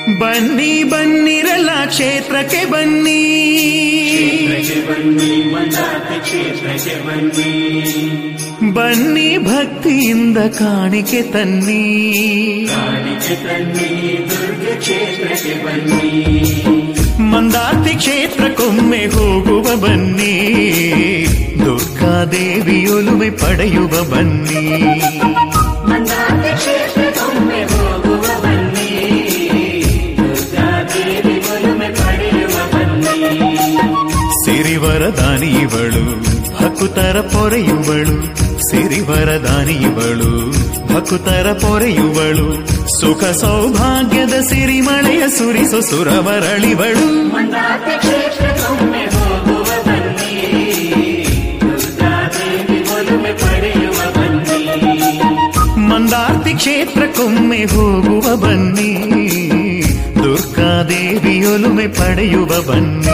ಬನ್ನಿ ಬನ್ನಿರಲ್ಲ ಕ್ಷೇತ್ರಕ್ಕೆ ಬನ್ನಿ ಕ್ಷೇತ್ರಕ್ಕೆ ಬನ್ನಿ ಮಂದಾತಿ ಕ್ಷೇತ್ರಕ್ಕೆ ಬನ್ನಿ ಬನ್ನಿ ಭಕ್ತಿಯಿಂದ ಕಾಣಿಕೆ ತನ್ನಿ ಕಾಣಿಕೆ ತನ್ನಿ ದುರ್ಗ ಕ್ಷೇತ್ರಕ್ಕೆ ಬನ್ನಿ ಮಂದಾರ್ತಿ ಕ್ಷೇತ್ರಕ್ಕೊಮ್ಮೆ ಹೋಗುವ ಬನ್ನಿ ದುರ್ಗಾದೇವಿ ಒಲುಮೆ ಪಡೆಯುವ ಬನ್ನಿ ಮಂದಾತಿ ಕ್ಷೇತ್ರಕ್ಕೊಮ್ಮೆ ಹೋಗುವ ಬನ್ನಿ ದುರ್ಗಾದೇವಿ ಒಲುಮೆ ಪಡೆಯುವ ಬನ್ನಿ ಸಿರಿವರದಾನಿ ಇವಳು ಭಕುತರ ಪೊರೆಯುವಳು ಸಿರಿವರದಾನಿ ಇವಳು ಭಕುತರ ಪೊರೆಯುವಳು ಸುಖ ಸೌಭಾಗ್ಯದ ಸಿರಿಮಳೆಯ ಸುರಿಸು ಸುರವರಳಿವಳು ಮಂದಾತಿ ಕ್ಷೇತ್ರಕ್ಕೊಮ್ಮೆ ಹೋಗುವ ಬನ್ನಿ ದುರ್ಗಾದೇವಿ ಒಲುಮೆ ಪಡೆಯುವ ಬನ್ನಿ ಮಂದಾರ್ತಿ ಕ್ಷೇತ್ರಕ್ಕೊಮ್ಮೆ ಹೋಗುವ ಬನ್ನಿ ದುರ್ಗಾದೇವಿ ಒಲುಮೆ ಪಡೆಯುವ ಬನ್ನಿ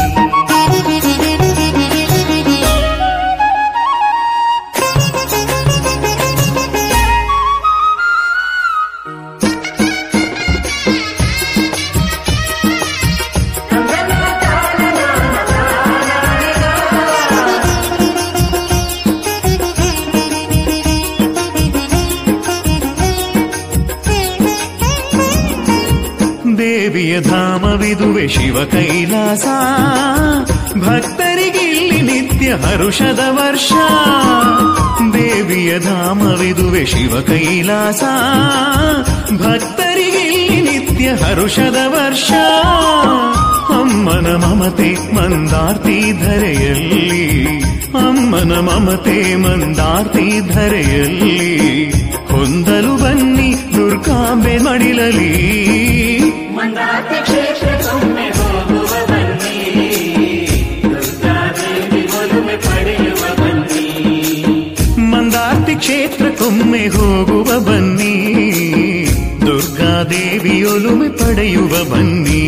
ದೇವಿಯ ಧಾಮವಿದುವೆ ಶಿವ ಕೈಲಾಸ ಭಕ್ತರಿಗಿಲ್ಲಿ ನಿತ್ಯ ಹರುಷದ ವರ್ಷ ದೇವಿಯ ಧಾಮವಿದುವೆ ಶಿವ ಕೈಲಾಸ ಭಕ್ತರಿಗಿಲ್ಲಿ ನಿತ್ಯ ಹರುಷದ ವರ್ಷ ಅಮ್ಮನ ಮಮತೆ ಮಂದಾರ್ತಿ ಧರೆಯಲ್ಲಿ ಅಮ್ಮನ ಮಮತೆ ಮಂದಾರ್ತಿ ಧರೆಯಲ್ಲಿ ಹೊಂದಲು ಬನ್ನಿ ದುರ್ಗಾಂಬೆ ಮಡಿಲಲಿ ಮಂದಾತಿ ಕ್ಷೇತ್ರಕ್ಕೊಮ್ಮೆ ಹೋಗುವ ಬನ್ನಿ ದುರ್ಗಾದೇವಿ ಒಲುಮೆ ಪಡೆಯುವ ಬನ್ನಿ ಮಂದಾರ್ತಿ ಕ್ಷೇತ್ರಕ್ಕೊಮ್ಮೆ ಹೋಗುವ ಬನ್ನಿ ದುರ್ಗಾದೇವಿ ಒಲುಮೆ ಪಡೆಯುವ ಬನ್ನಿ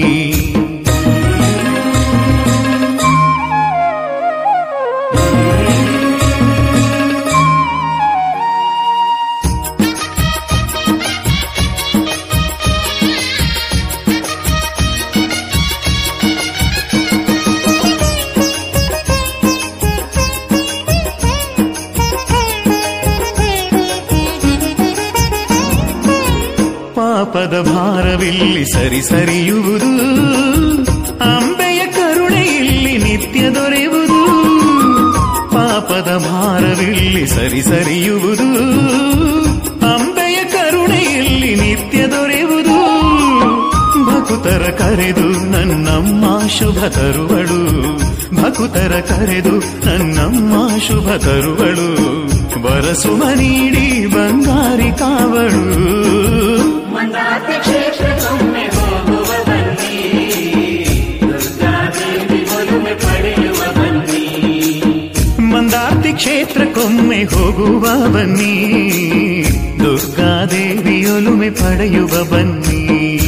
ಪಾಪದ ಭಾರವಿಲ್ಲಿ ಸರಿ ಸರಿಯುವುದು ಅಂಬೆಯ ಕರುಣೆ ಇಲ್ಲಿ ನಿತ್ಯ ದೊರೆಯುವುದು ಪಾಪದ ಭಾರವಿಲ್ಲಿ ಸರಿ ಸರಿಯುವುದು ಅಂಬೆಯ ಕರುಣೆ ಇಲ್ಲಿ ನಿತ್ಯ ದೊರೆಯುವುದು ಭಕುತರ ಕರೆದು ನನ್ನಮ್ಮ ಶುಭ ತರುವಳು ಭಕುತರ ಕರೆದು ನನ್ನಮ್ಮ ಶುಭ ತರುವಳು ಬರಸುಮ ನೀಡಿ ಬಂಗಾರಿ ಕಾವಳು ಮಂದಾತಿ ಕ್ಷೇತ್ರಕ್ಕೊಮ್ಮೆ ಹೋಗುವ ಬನ್ನಿ ದುರ್ಗಾದೇವಿ ಒಲುಮೆ ಪಡೆಯುವ ಬನ್ನಿ ಮಂದಾರ್ತಿ ಕ್ಷೇತ್ರಕ್ಕೊಮ್ಮೆ ಹೋಗುವ ಬನ್ನಿ ದುರ್ಗಾದೇವಿ ಒಲುಮೆ ಪಡೆಯುವ ಬನ್ನಿ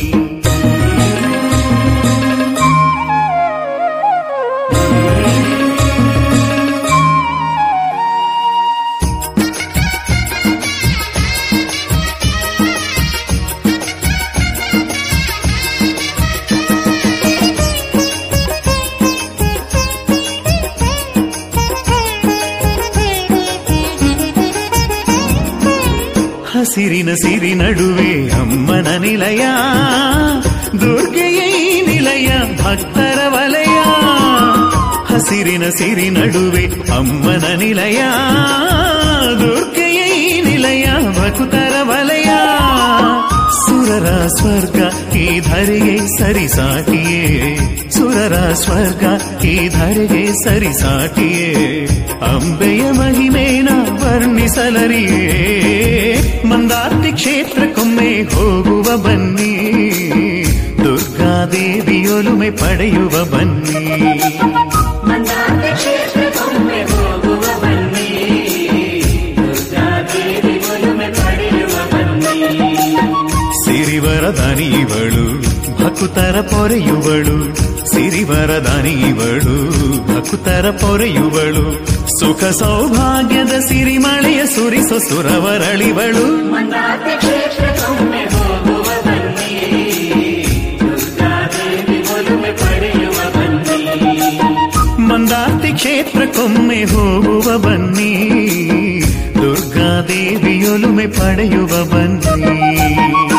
ಹಸಿರಿನ ಸಿರಿ ನಡುವೆ ಅಮ್ಮನ ನಿಲಯ ದುರ್ಗೆಯ ಈ ನಿಲಯ ಭಕ್ತರ ವಲಯ ಹಸಿರಿನ ಸಿರಿ ನಡುವೆ ಅಮ್ಮನ ನಿಲಯ ದುರ್ಗೆಯ ಈ ನಿಲಯ ಭಕ್ತರ ವಲಯ ಸುರರ ಸ್ವರ್ಗ ಈ ಧರೆಗೆ ಸರಿಸಾಟಿಯೇ ಸುರರ ಸ್ವರ್ಗ ಈ ಧರೆಗೆ ಸರಿಸಾಟಿಯೇ ಅಂಬೆಯ ಮಹಿಮೇನ ವರ್ಣಿಸಲರಿಯೇ ಮಂದಾರ್ತಿ ಕ್ಷೇತ್ರಕ್ಕೊಮ್ಮೆ ಹೋಗುವ ಬನ್ನಿ ದುರ್ಗಾದೇವಿ ಒಲುಮೆ ಪಡೆಯುವ ಬನ್ನಿ ಮಂದಾತಿ ಕ್ಷೇತ್ರಕ್ಕೊಮ್ಮೆ ಹೋಗುವ ಬನ್ನಿ ದುರ್ಗಾದೇವಿ ಒಲುಮೆ ಪಡೆಯುವ ಬನ್ನಿ ಸಿರಿವರದಾನಿ ಇವಳು ಭಕುತರ ಪೊರೆಯುವಳು ಸಿರಿವರದಾನಿ ಇವಳು ಭಕುತರ ಪೊರೆಯುವಳು ಸುಖ ಸೌಭಾಗ್ಯದ ಸಿರಿಮಳೆಯ ಸುರಿಸು ಸುರವರಳಿವಳು ಮಂದಾತಿ ಕ್ಷೇತ್ರಕ್ಕೊಮ್ಮೆ ಹೋಗುವ ಬನ್ನಿ ಕ್ಷೇತ್ರಕ್ಕೊಮ್ಮೆ ಹೋಗುವ ಬನ್ನಿ ದುರ್ಗಾದೇವಿಯೊಲುಮೆ ಪಡೆಯುವ ಬನ್ನಿ